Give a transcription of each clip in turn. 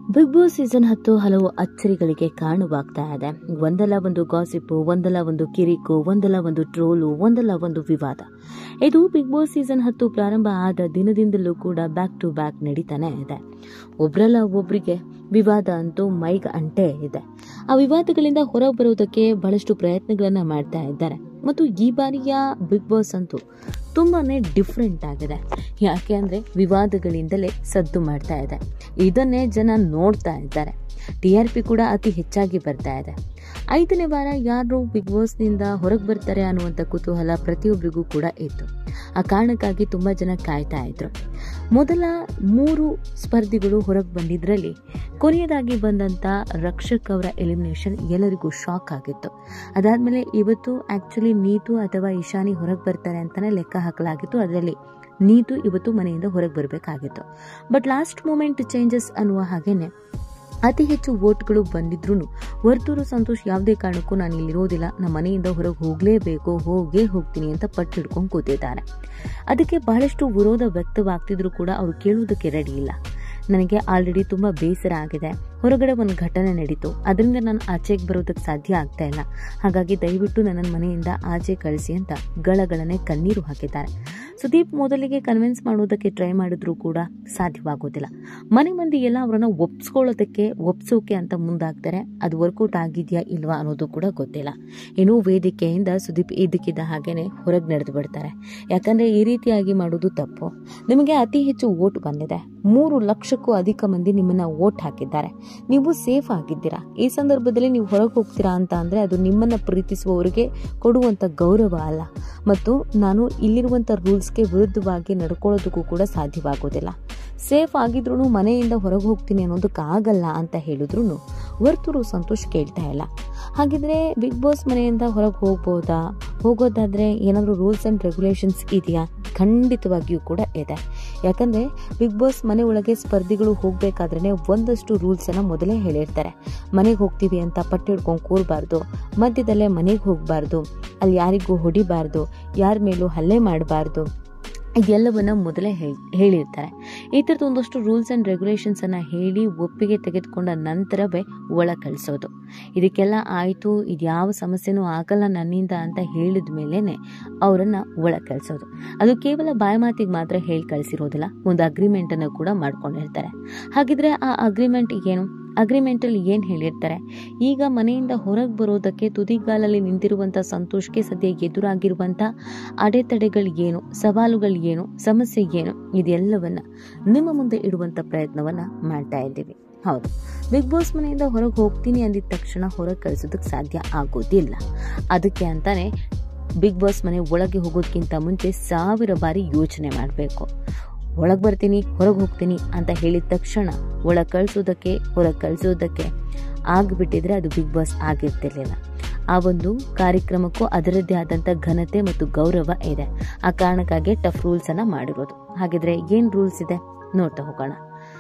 big boss season ಹತ್ತು ಹಲವು ಅಚ್ಚರಿಗಳಿಗೆ ಕಾರಣವಾಗ್ತಾ ಇದೆ ಒಂದಲ್ಲ ಒಂದು ಗಾಸಿಪ್ಪು ಒಂದಲ್ಲ ಒಂದು ಕಿರಿಕು ಒಂದಲ್ಲ ಒಂದು ಟ್ರೋಲು ಒಂದಲ್ಲ ಒಂದು ವಿವಾದ ಇದು ಬಿಗ್ ಬಾಸ್ ಸೀಸನ್ ಹತ್ತು ಪ್ರಾರಂಭ ಆದ ದಿನದಿಂದಲೂ ಕೂಡ ಬ್ಯಾಕ್ ಟು ಬ್ಯಾಕ್ ನಡೀತಾನೆ ಇದೆ ಒಬ್ರಲ್ಲ ಒಬ್ರಿಗೆ ವಿವಾದ ಅಂತೂ ಮೈಗ್ ಅಂಟೇ ಇದೆ ಆ ವಿವಾದಗಳಿಂದ ಹೊರ ಬರುವುದಕ್ಕೆ ಬಹಳಷ್ಟು ಪ್ರಯತ್ನಗಳನ್ನ ಮಾಡ್ತಾ ಇದ್ದಾರೆ ಮತ್ತು ಈ ಬಾರಿಯ ಬಿಗ್ ಬಾಸ್ ಅಂತೂ ತುಂಬಾನೇ ಡಿಫ್ರೆಂಟ್ ಆಗಿದೆ ಯಾಕೆ ಅಂದ್ರೆ ವಿವಾದಗಳಿಂದಲೇ ಸದ್ದು ಮಾಡ್ತಾ ಇದೆ ಇದನ್ನೇ ಜನ ನೋಡ್ತಾ ಇದ್ದಾರೆ ಟಿ ಆರ್ ಪಿ ಕೂಡ ಅತಿ ಹೆಚ್ಚಾಗಿ ಬರ್ತಾ ಇದೆ ಐದನೇ ವಾರ ಯಾರು ಬಿಗ್ ಬಾಸ್ನಿಂದ ಹೊರಗೆ ಬರ್ತಾರೆ ಅನ್ನುವಂಥ ಕುತೂಹಲ ಪ್ರತಿಯೊಬ್ಬರಿಗೂ ಕೂಡ ಇತ್ತು ಆ ಕಾರಣಕ್ಕಾಗಿ ತುಂಬಾ ಜನ ಕಾಯ್ತಾ ಇದ್ರು ಮೊದಲ ಮೂರು ಸ್ಪರ್ಧಿಗಳು ಹೊರಗೆ ಬಂದಿದ್ರಲ್ಲಿ ಕೊನೆಯದಾಗಿ ಬಂದಂತ ರಕ್ಷಕ್ ಅವರ ಎಲಿಮಿನೇಷನ್ ಎಲ್ಲರಿಗೂ ಶಾಕ್ ಆಗಿತ್ತು ಅದಾದ್ಮೇಲೆ ಇವತ್ತು ಆಕ್ಚುಲಿ ನೀತು ಅಥವಾ ಇಶಾನಿ ಹೊರಗೆ ಬರ್ತಾರೆ ಅಂತಾನೆ ಲೆಕ್ಕ ಹಾಕಲಾಗಿತ್ತು ಅದರಲ್ಲಿ ನೀತು ಇವತ್ತು ಮನೆಯಿಂದ ಹೊರಗೆ ಬರಬೇಕಾಗಿತ್ತು ಬಟ್ ಲಾಸ್ಟ್ ಮೂಮೆಂಟ್ ಚೇಂಜಸ್ ಅನ್ನುವ ಹಾಗೇನೆ ಅತಿ ಹೆಚ್ಚು ವೋಟ್ಗಳು ಬಂದಿದ್ರು ವರ್ತೂರು ಸಂತೋಷ್ ಯಾವುದೇ ಕಾರಣಕ್ಕೂ ನಾನು ಇಲ್ಲಿರೋದಿಲ್ಲ ನಮ್ಮ ಮನೆಯಿಂದ ಹೊರಗೆ ಹೋಗಲೇಬೇಕು ಹೋಗೇ ಹೋಗ್ತೀನಿ ಅಂತ ಪಟ್ಟು ಹಿಡ್ಕೊಂಡು ಕೂತಿದ್ದಾರೆ ಅದಕ್ಕೆ ಬಹಳಷ್ಟು ವಿರೋಧ ವ್ಯಕ್ತವಾಗ್ತಿದ್ರು ಕೂಡ ಅವರು ಕೇಳುವುದಕ್ಕೆ ರೆಡಿ ಇಲ್ಲ ನನಗೆ ಆಲ್ರೆಡಿ ತುಂಬ ಬೇಸರ ಆಗಿದೆ ಹೊರಗಡೆ ಒಂದು ಘಟನೆ ನಡೀತು ಅದರಿಂದ ನಾನು ಆಚೆಗೆ ಬರೋದಕ್ಕೆ ಸಾಧ್ಯ ಆಗ್ತಾ ಇಲ್ಲ ಹಾಗಾಗಿ ದಯವಿಟ್ಟು ನನ್ನ ಮನೆಯಿಂದ ಆಚೆ ಕಳಿಸಿ ಅಂತ ಗಳಗಳನೆ ಕಣ್ಣೀರು ಹಾಕಿದ್ದಾರೆ ಸುದೀಪ್ ಮೊದಲಿಗೆ ಕನ್ವಿನ್ಸ್ ಮಾಡೋದಕ್ಕೆ ಟ್ರೈ ಮಾಡಿದ್ರು ಕೂಡ ಸಾಧ್ಯವಾಗೋದಿಲ್ಲ ಮನೆ ಮಂದಿ ಎಲ್ಲ ಅವರನ್ನ ಒಪ್ಸ್ಕೊಳ್ಳೋದಕ್ಕೆ ಒಪ್ಸೋಕೆ ಅಂತ ಮುಂದಾಗ್ತಾರೆ ಅದು ವರ್ಕೌಟ್ ಆಗಿದೆಯಾ ಇಲ್ವಾ ಅನ್ನೋದು ಕೂಡ ಗೊತ್ತಿಲ್ಲ ಇನ್ನು ವೇದಿಕೆಯಿಂದ ಸುದೀಪ್ ಇದಕ್ಕಿದ್ದ ಹಾಗೇನೆ ಹೊರಗೆ ನಡೆದು ಬಿಡ್ತಾರೆ ಯಾಕಂದ್ರೆ ಈ ರೀತಿಯಾಗಿ ಮಾಡೋದು ತಪ್ಪು ನಿಮಗೆ ಅತಿ ಹೆಚ್ಚು ವೋಟ್ ಬಂದಿದೆ ಮೂರು ಲಕ್ಷಕ್ಕೂ ಅಧಿಕ ಮಂದಿ ನಿಮ್ಮನ್ನ ವೋಟ್ ಹಾಕಿದ್ದಾರೆ ನೀವು ಸೇಫ್ ಆಗಿದ್ದೀರಾ ಈ ಸಂದರ್ಭದಲ್ಲಿ ನೀವು ಹೊರಗೆ ಹೋಗ್ತೀರಾ ಅಂತ ಅಂದ್ರೆ ಅದು ನಿಮ್ಮನ್ನ ಪ್ರೀತಿಸುವವರಿಗೆ ಕೊಡುವಂತ ಗೌರವ ಅಲ್ಲ ಮತ್ತು ನಾನು ಇಲ್ಲಿರುವಂತ ರೂಲ್ಸ್ಗೆ ವಿರುದ್ಧವಾಗಿ ನಡ್ಕೊಳ್ಳೋದಕ್ಕೂ ಕೂಡ ಸಾಧ್ಯವಾಗೋದಿಲ್ಲ ಸೇಫ್ ಆಗಿದ್ರು ಮನೆಯಿಂದ ಹೊರಗೆ ಹೋಗ್ತೀನಿ ಅನ್ನೋದಕ್ಕಾಗಲ್ಲ ಅಂತ ಹೇಳಿದ್ರು ವರ್ತೂರು ಸಂತೋಷ್ ಕೇಳ್ತಾ ಇಲ್ಲ ಹಾಗಿದ್ರೆ ಬಿಗ್ ಬಾಸ್ ಮನೆಯಿಂದ ಹೊರಗೆ ಹೋಗ್ಬೋದಾ ಹೋಗೋದಾದ್ರೆ ಏನಾದರೂ ರೂಲ್ಸ್ ಅಂಡ್ ರೆಗ್ಯುಲೇಷನ್ಸ್ ಇದೆಯಾ ಖಂಡಿತವಾಗಿಯೂ ಕೂಡ ಇದೆ ಯಾಕಂದ್ರೆ ಬಿಗ್ ಬಾಸ್ ಮನೆ ಒಳಗೆ ಸ್ಪರ್ಧಿಗಳು ಹೋಗ್ಬೇಕಾದ್ರೆ ಒಂದಷ್ಟು ರೂಲ್ಸ್ ಅನ್ನ ಮೊದಲೇ ಹೇಳಿರ್ತಾರೆ ಮನೆಗೆ ಹೋಗ್ತೀವಿ ಅಂತ ಪಟ್ಟು ಹಿಡ್ಕೊಂಡು ಕೂರಬಾರ್ದು ಮಧ್ಯದಲ್ಲೇ ಮನೆಗೆ ಹೋಗಬಾರ್ದು ಅಲ್ಲಿ ಯಾರಿಗೂ ಹೊಡಿಬಾರ್ದು ಯಾರ ಮೇಲೂ ಹಲ್ಲೆ ಮಾಡಬಾರ್ದು ಇದೆಲ್ಲವನ್ನ ಮೊದಲೇ ಹೇಳಿರ್ತಾರೆ ಈ ಥರದ ಒಂದಷ್ಟು ರೂಲ್ಸ್ ಆ್ಯಂಡ್ ರೆಗ್ಯುಲೇಷನ್ಸ್ ಅನ್ನ ಹೇಳಿ ಒಪ್ಪಿಗೆ ತೆಗೆದುಕೊಂಡ ನಂತರವೇ ಒಳ ಕಳಿಸೋದು ಇದಕ್ಕೆಲ್ಲ ಆಯಿತು ಇದ್ಯಾವ ಸಮಸ್ಯೆನೂ ಆಗಲ್ಲ ನನ್ನಿಂದ ಅಂತ ಹೇಳಿದ ಮೇಲೇನೆ ಅವರನ್ನ ಒಳ ಕಳಿಸೋದು ಅದು ಕೇವಲ ಬಾಯಿ ಮಾತಿಗೆ ಮಾತ್ರ ಹೇಳಿ ಕಳಿಸಿರೋದಿಲ್ಲ ಒಂದು ಅಗ್ರಿಮೆಂಟ್ ಅನ್ನು ಕೂಡ ಮಾಡ್ಕೊಂಡಿರ್ತಾರೆ ಹಾಗಿದ್ರೆ ಆ ಅಗ್ರಿಮೆಂಟ್ ಏನು ಅಗ್ರಿಮೆಂಟ್ ಅಲ್ಲಿ ಏನ್ ಹೇಳಿರ್ತಾರೆ ಈಗ ಮನೆಯಿಂದ ಹೊರಗೆ ಬರೋದಕ್ಕೆ ತುದಿಗಾಲಲ್ಲಿ ನಿಂತಿರುವಂತ ಸಂತೋಷ್ಗೆ ಸದ್ಯ ಎದುರಾಗಿರುವಂತ ಅಡೆತಡೆಗಳು ಏನು ಸವಾಲುಗಳು ಏನು ಸಮಸ್ಯೆ ಏನು ಇದೆಲ್ಲವನ್ನ ನಿಮ್ಮ ಮುಂದೆ ಇಡುವಂತ ಪ್ರಯತ್ನವನ್ನ ಮಾಡ್ತಾ ಇದ್ದೀವಿ ಹೌದು ಬಿಗ್ ಬಾಸ್ ಮನೆಯಿಂದ ಹೊರಗೆ ಹೋಗ್ತೀನಿ ಅಂದಿದ ತಕ್ಷಣ ಹೊರಗೆ ಕಳಿಸೋದಕ್ಕೆ ಸಾಧ್ಯ ಆಗೋದಿಲ್ಲ ಅದಕ್ಕೆ ಅಂತಾನೆ ಬಿಗ್ ಬಾಸ್ ಮನೆ ಒಳಗೆ ಹೋಗೋದಕ್ಕಿಂತ ಮುಂಚೆ ಸಾವಿರ ಬಾರಿ ಯೋಚನೆ ಮಾಡಬೇಕು ಒಳಗೆ ಬರ್ತೀನಿ ಹೊರಗೆ ಹೋಗ್ತೀನಿ ಅಂತ ಹೇಳಿದ ತಕ್ಷಣ ಒಳಗೆ ಕಳಿಸೋದಕ್ಕೆ ಹೊರಗೆ ಕಳಿಸೋದಕ್ಕೆ ಆಗ್ಬಿಟ್ಟಿದ್ರೆ ಅದು ಬಿಗ್ ಬಾಸ್ ಆಗಿರ್ತಿರ್ಲಿಲ್ಲ ಆ ಒಂದು ಕಾರ್ಯಕ್ರಮಕ್ಕೂ ಅದರದ್ದೇ ಆದಂಥ ಘನತೆ ಮತ್ತು ಗೌರವ ಇದೆ ಆ ಕಾರಣಕ್ಕಾಗಿ ಟಫ್ ರೂಲ್ಸ್ ಅನ್ನ ಮಾಡಿರೋದು ಹಾಗಿದ್ರೆ ಏನ್ ರೂಲ್ಸ್ ಇದೆ ನೋಡ್ತಾ ಹೋಗೋಣ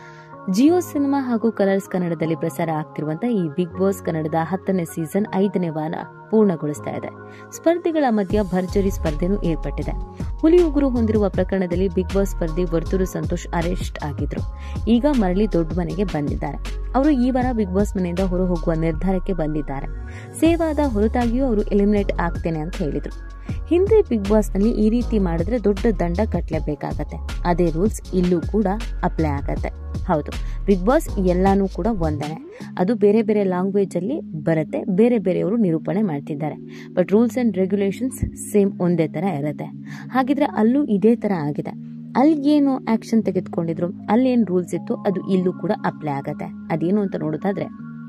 ಜಿಯೋ ಸಿನಿಮಾ ಹಾಗೂ ಕಲರ್ಸ್ ಕನ್ನಡದಲ್ಲಿ ಪ್ರಸಾರ ಆಗ್ತಿರುವಂತಹ ಈ ಬಿಗ್ ಬಾಸ್ ಕನ್ನಡದ ಹತ್ತನೇ ಸೀಸನ್ ಐದನೇ ವಾರ ಪೂರ್ಣಗೊಳಿಸ್ತಾ ಇದೆ ಸ್ಪರ್ಧಿಗಳ ಮಧ್ಯ ಭರ್ಜರಿ ಸ್ಪರ್ಧೆನೂ ಏರ್ಪಟ್ಟಿದೆ ಹುಲಿ ಉಗುರು ಹೊಂದಿರುವ ಪ್ರಕರಣದಲ್ಲಿ ಬಿಗ್ ಬಾಸ್ ಸ್ಪರ್ಧಿ ವರ್ತೂರು ಸಂತೋಷ್ ಅರೆಸ್ಟ್ ಆಗಿದ್ರು ಈಗ ಮರಳಿ ದೊಡ್ಡ ಮನೆಗೆ ಬಂದಿದ್ದಾರೆ ಅವರು ಈ ವಾರ ಬಿಗ್ ಬಾಸ್ ಮನೆಯಿಂದ ಹೊರ ಹೋಗುವ ನಿರ್ಧಾರಕ್ಕೆ ಬಂದಿದ್ದಾರೆ ಸೇವಾದ ಹೊರತಾಗಿಯೂ ಅವರು ಎಲಿಮಿನೇಟ್ ಆಗ್ತೇನೆ ಅಂತ ಹೇಳಿದ್ರು ಹಿಂದೆ ಬಿಗ್ ಬಾಸ್ ನಲ್ಲಿ ಈ ರೀತಿ ಮಾಡಿದ್ರೆ ದೊಡ್ಡ ದಂಡ ಕಟ್ಟಲೇಬೇಕಾಗತ್ತೆ ಅದೇ ರೂಲ್ಸ್ ಇಲ್ಲೂ ಕೂಡ ಅಪ್ಲೈ ಆಗತ್ತೆ ಹೌದು ಬಿಗ್ ಬಾಸ್ ಎಲ್ಲಾನು ಕೂಡ ಒಂದನೆ ಅದು ಬೇರೆ ಬೇರೆ ಲ್ಯಾಂಗ್ವೇಜ್ ಅಲ್ಲಿ ಬರುತ್ತೆ ಬೇರೆ ಬೇರೆಯವರು ನಿರೂಪಣೆ ಮಾಡ್ತಿದ್ದಾರೆ but rules and regulations same ಒಂದೇ ತರ ಇರುತ್ತೆ ಹಾಗಿದ್ರೆ ಅಲ್ಲೂ ಇದೇ ತರ ಆಗಿದೆ ಅಲ್ಲಿ ಏನು ಆಕ್ಷನ್ ತೆಗೆದುಕೊಂಡಿದ್ರು ಅಲ್ಲಿ ಏನು ರೂಲ್ಸ್ ಇತ್ತು ಅದು ಇಲ್ಲೂ ಕೂಡ ಅಪ್ಲೈ ಆಗತ್ತೆ ಅದೇನು ಅಂತ ನೋಡೋದಾದ್ರೆ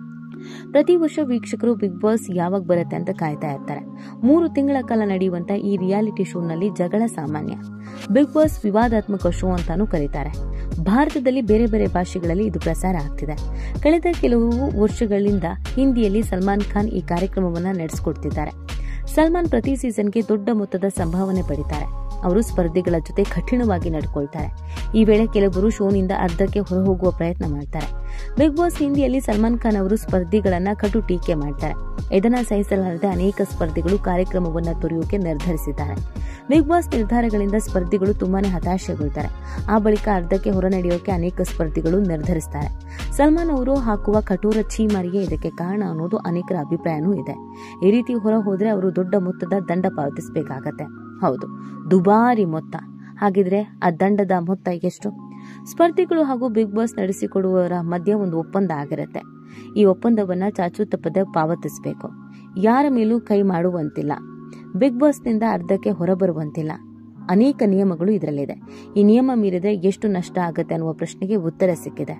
ಪ್ರತಿ ವರ್ಷ ವೀಕ್ಷಕರು ಬಿಗ್ ಬಾಸ್ ಯಾವಾಗ ಬರುತ್ತೆ ಅಂತ ಕಾಯ್ತಾ ಇರ್ತಾರೆ ಮೂರು ತಿಂಗಳ ಕಾಲ ನಡೆಯುವಂತ ಈ ರಿಯಾಲಿಟಿ ಶೋನಲ್ಲಿ ಜಗಳ ಸಾಮಾನ್ಯ ಬಿಗ್ ಬಾಸ್ ವಿವಾದಾತ್ಮಕ ಶೋ ಅಂತಾನೂ ಕರೀತಾರೆ ಭಾರತದಲ್ಲಿ ಬೇರೆ ಬೇರೆ ಭಾಷೆಗಳಲ್ಲಿ ಇದು ಪ್ರಸಾರ ಆಗ್ತಿದೆ ಕಳೆದ ಕೆಲವು ವರ್ಷಗಳಿಂದ ಹಿಂದಿಯಲ್ಲಿ ಸಲ್ಮಾನ್ ಖಾನ್ ಈ ಕಾರ್ಯಕ್ರಮವನ್ನ ನಡೆಸಿಕೊಡ್ತಿದ್ದಾರೆ ಸಲ್ಮಾನ್ ಪ್ರತಿ ಸೀಸನ್ಗೆ ದೊಡ್ಡ ಮೊತ್ತದ ಸಂಭಾವನೆ ಪಡಿತಾರೆ ಅವರು ಸ್ಪರ್ಧಿಗಳ ಜೊತೆ ಕಠಿಣವಾಗಿ ನಡ್ಕೊಳ್ತಾರೆ ಈ ವೇಳೆ ಕೆಲವರು ಶೋನಿಂದ ಅರ್ಧಕ್ಕೆ ಹೊರಹೋಗುವ ಪ್ರಯತ್ನ ಮಾಡ್ತಾರೆ ಬಿಗ್ ಬಾಸ್ ಹಿಂದಿಯಲ್ಲಿ ಸಲ್ಮಾನ್ ಖಾನ್ ಅವರು ಸ್ಪರ್ಧಿಗಳನ್ನ ಕಟು ಟೀಕೆ ಮಾಡ್ತಾರೆ ಇದನ್ನ ಸಹಿಸಲಾರದೆ ಅನೇಕ ಸ್ಪರ್ಧಿಗಳು ಕಾರ್ಯಕ್ರಮವನ್ನ ತೊರೆಯೋಕೆ ನಿರ್ಧರಿಸಿದ್ದಾರೆ ಬಿಗ್ ಬಾಸ್ ನಿರ್ಧಾರಗಳಿಂದ ಸ್ಪರ್ಧಿಗಳು ತುಂಬಾನೇ ಹತಾಶೆಗೊಳ್ತಾರೆ ಆ ಬಳಿಕ ಅರ್ಧಕ್ಕೆ ಹೊರ ನಡೆಯೋಕೆ ಅನೇಕ ಸ್ಪರ್ಧಿಗಳು ನಿರ್ಧರಿಸ್ತಾರೆ ಸಲ್ಮಾನ್ ಅವರು ಹಾಕುವ ಕಠೋರ ಛೀಮಾರಿಗೆ ಇದಕ್ಕೆ ಕಾರಣ ಅನ್ನೋದು ಅನೇಕರ ಅಭಿಪ್ರಾಯನೂ ಇದೆ ಈ ರೀತಿ ಹೊರ ಹೋದ್ರೆ ಅವರು ದೊಡ್ಡ ಮೊತ್ತದ ದಂಡ ಪಾವತಿಸಬೇಕಾಗತ್ತೆ ಹೌದು ದುಬಾರಿ ಮೊತ್ತ ಹಾಗಿದ್ರೆ ಆ ದಂಡದ ಮೊತ್ತ ಎಷ್ಟು ಸ್ಪರ್ಧಿಗಳು ಹಾಗೂ ಬಿಗ್ ಬಾಸ್ ನಡೆಸಿಕೊಡುವವರ ಮಧ್ಯೆ ಒಂದು ಒಪ್ಪಂದ ಆಗಿರುತ್ತೆ ಈ ಒಪ್ಪಂದವನ್ನ ಚಾಚು ತಪ್ಪದೆ ಪಾವತಿಸಬೇಕು ಯಾರ ಮೇಲೂ ಕೈ ಮಾಡುವಂತಿಲ್ಲ ಬಿಗ್ ಬಾಸ್ನಿಂದ ಅರ್ಧಕ್ಕೆ ಹೊರಬರುವಂತಿಲ್ಲ ಅನೇಕ ನಿಯಮಗಳು ಇದರಲ್ಲಿದೆ ಈ ನಿಯಮ ಮೀರಿದ್ರೆ ಎಷ್ಟು ನಷ್ಟ ಆಗುತ್ತೆ ಅನ್ನುವ ಪ್ರಶ್ನೆಗೆ ಉತ್ತರ ಸಿಕ್ಕಿದೆ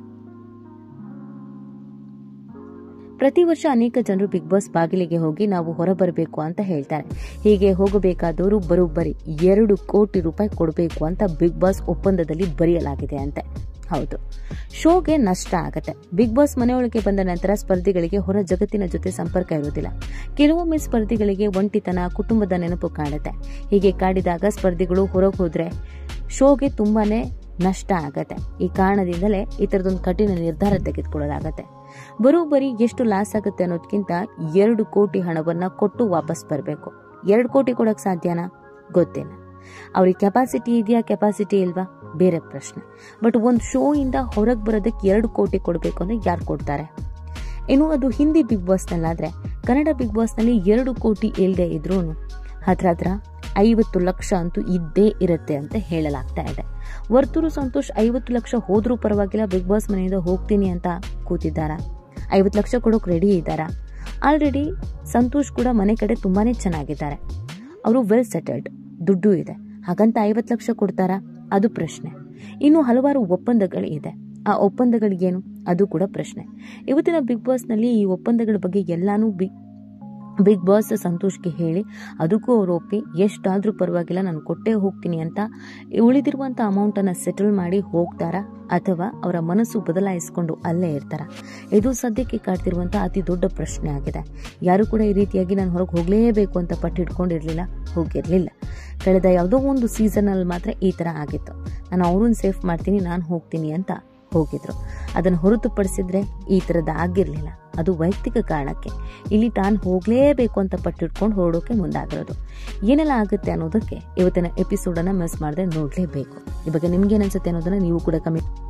ಪ್ರತಿ ವರ್ಷ ಅನೇಕ ಜನರು ಬಿಗ್ ಬಾಸ್ ಬಾಗಿಲಿಗೆ ಹೋಗಿ ನಾವು ಹೊರಬರಬೇಕು ಅಂತ ಹೇಳ್ತಾರೆ ಹೀಗೆ ಹೋಗಬೇಕಾದವರು ಬರೋಬ್ಬರಿ ಎರಡು ಕೋಟಿ ರೂಪಾಯಿ ಕೊಡಬೇಕು ಅಂತ ಬಿಗ್ ಬಾಸ್ ಒಪ್ಪಂದದಲ್ಲಿ ಬರೆಯಲಾಗಿದೆ ಅಂತೆ ಹೌದು ಶೋಗೆ ನಷ್ಟ ಆಗತ್ತೆ ಬಿಗ್ ಬಾಸ್ ಮನೆಯೊಳಗೆ ಬಂದ ನಂತರ ಸ್ಪರ್ಧಿಗಳಿಗೆ ಹೊರ ಜಗತ್ತಿನ ಜೊತೆ ಸಂಪರ್ಕ ಇರುವುದಿಲ್ಲ ಕೆಲವೊಮ್ಮೆ ಸ್ಪರ್ಧಿಗಳಿಗೆ ಒಂಟಿತನ ಕುಟುಂಬದ ನೆನಪು ಕಾಡುತ್ತೆ ಹೀಗೆ ಕಾಡಿದಾಗ ಸ್ಪರ್ಧಿಗಳು ಹೊರಗೆ ಹೋದ್ರೆ ಶೋಗೆ ತುಂಬಾನೇ ನಷ್ಟ ಆಗತ್ತೆ ಈ ಕಾರಣದಿಂದಲೇ ಈ ತರದೊಂದು ಕಠಿಣ ನಿರ್ಧಾರ ತೆಗೆದುಕೊಳ್ಳಲಾಗತ್ತೆ ಬರೋಬ್ಬರಿ ಎಷ್ಟು ಲಾಸ್ ಆಗುತ್ತೆ ಅನ್ನೋದಕ್ಕಿಂತ ಎರಡು ಕೋಟಿ ಹಣವನ್ನ ಕೊಟ್ಟು ವಾಪಸ್ ಬರಬೇಕು ಎರಡು ಕೋಟಿ ಕೊಡಕ್ ಸಾಧ್ಯನಾ ಗೊತ್ತಿಲ್ಲ ಅವ್ರಿಗೆ ಕೆಪಾಸಿಟಿ ಇದೆಯಾ ಕೆಪಾಸಿಟಿ ಇಲ್ವಾ ಬೇರೆ ಪ್ರಶ್ನೆ ಬಟ್ ಒಂದು ಶೋ ಇಂದ ಹೊರಗೆ ಬರೋದಕ್ಕೆ ಎರಡು ಕೋಟಿ ಕೊಡಬೇಕು ಅಂದ್ರೆ ಯಾರು ಕೊಡ್ತಾರೆ ಇನ್ನು ಅದು ಹಿಂದಿ ಬಿಗ್ ಬಾಸ್ನಲ್ಲಾದ್ರೆ ಕನ್ನಡ ಬಿಗ್ ಬಾಸ್ನಲ್ಲಿ ಎರಡು ಕೋಟಿ ಇಲ್ಲದೆ ಇದ್ರೂ ಹತ್ರ ಹತ್ರ ಐವತ್ತು ಲಕ್ಷ ಅಂತೂ ಇದ್ದೇ ಇರುತ್ತೆ ಅಂತ ಹೇಳಲಾಗ್ತಾ ಇದೆ ವರ್ತೂರು ಸಂತೋಷ್ ಐವತ್ತು ಲಕ್ಷ ಹೋದ್ರೂ ಪರವಾಗಿಲ್ಲ ಬಿಗ್ ಬಾಸ್ ಮನೆಯಿಂದ ಹೋಗ್ತೀನಿ ಅಂತ ಕೂತಿದ್ದಾರಾ ಐವತ್ತು ಲಕ್ಷ ಕೊಡೋಕೆ ರೆಡಿ ಇದ್ದಾರಾ ಆಲ್ರೆಡಿ ಸಂತೋಷ್ ಕೂಡ ಮನೆ ಕಡೆ ತುಂಬಾನೇ ಚೆನ್ನಾಗಿದ್ದಾರೆ ಅವರು ವೆಲ್ ಸೆಟಲ್ಡ್ ದುಡ್ಡು ಇದೆ ಹಾಗಂತ ಐವತ್ತು ಲಕ್ಷ ಕೊಡ್ತಾರಾ ಅದು ಪ್ರಶ್ನೆ ಇನ್ನು ಹಲವಾರು ಒಪ್ಪಂದಗಳು ಇದೆ ಆ ಒಪ್ಪಂದಗಳಿಗೇನು ಅದು ಕೂಡ ಪ್ರಶ್ನೆ ಇವತ್ತಿನ ಬಿಗ್ ಬಾಸ್ನಲ್ಲಿ ಈ ಒಪ್ಪಂದಗಳ ಬಗ್ಗೆ ಎಲ್ಲಾನು ಬಿಗ್ ಬಿಗ್ ಬಾಸ್ ಸಂತೋಷ್ಗೆ ಹೇಳಿ ಅದಕ್ಕೂ ಅವ್ರು ಒಪ್ಪಿ ಎಷ್ಟಾದ್ರೂ ಪರವಾಗಿಲ್ಲ ನಾನು ಕೊಟ್ಟೇ ಹೋಗ್ತೀನಿ ಅಂತ ಉಳಿದಿರುವಂತ ಅಮೌಂಟ್ ಅನ್ನ ಸೆಟಲ್ ಮಾಡಿ ಹೋಗ್ತಾರಾ ಅಥವಾ ಅವರ ಮನಸ್ಸು ಬದಲಾಯಿಸಿಕೊಂಡು ಅಲ್ಲೇ ಇರ್ತಾರ ಇದು ಸದ್ಯಕ್ಕೆ ಕಾಡ್ತಿರುವಂತ ಅತಿ ದೊಡ್ಡ ಪ್ರಶ್ನೆ ಆಗಿದೆ ಯಾರು ಕೂಡ ಈ ರೀತಿಯಾಗಿ ನಾನು ಹೊರಗೆ ಹೋಗ್ಲೇಬೇಕು ಅಂತ ಪಟ್ಟಿಟ್ಕೊಂಡಿರ್ಲಿಲ್ಲ ಹೋಗಿರ್ಲಿಲ್ಲ ಕಳೆದ ಯಾವುದೋ ಒಂದು ಸೀಸನ್ ಅಲ್ಲಿ ಮಾತ್ರ ಈ ತರ ಆಗಿತ್ತು ನಾನು ಅವ್ರನ್ನ ಸೇಫ್ ಮಾಡ್ತೀನಿ ನಾನು ಹೋಗ್ತೀನಿ ಅಂತ ಹೋಗಿದ್ರು ಅದನ್ನು ಹೊರತುಪಡಿಸಿದ್ರೆ ಈ ಥರದ್ದು ಆಗಿರಲಿಲ್ಲ ಅದು ವೈಯಕ್ತಿಕ ಕಾರಣಕ್ಕೆ ಇಲ್ಲಿ ತಾನು ಹೋಗಲೇಬೇಕು ಅಂತ ಪಟ್ಟಿಟ್ಕೊಂಡು ಹೊರಡೋಕೆ ಮುಂದಾಗಿರೋದು ಏನೆಲ್ಲ ಆಗುತ್ತೆ ಅನ್ನೋದಕ್ಕೆ ಇವತ್ತಿನ ಎಪಿಸೋಡನ್ನು ಮಿಸ್ ಮಾಡದೆ ನೋಡಲೇಬೇಕು ಈ ಬಗ್ಗೆ ನಿಮ್ಗೆ ಅನ್ಸುತ್ತೆ ಅನ್ನೋದನ್ನ ನೀವು ಕೂಡ ಕಮೆಂಟ್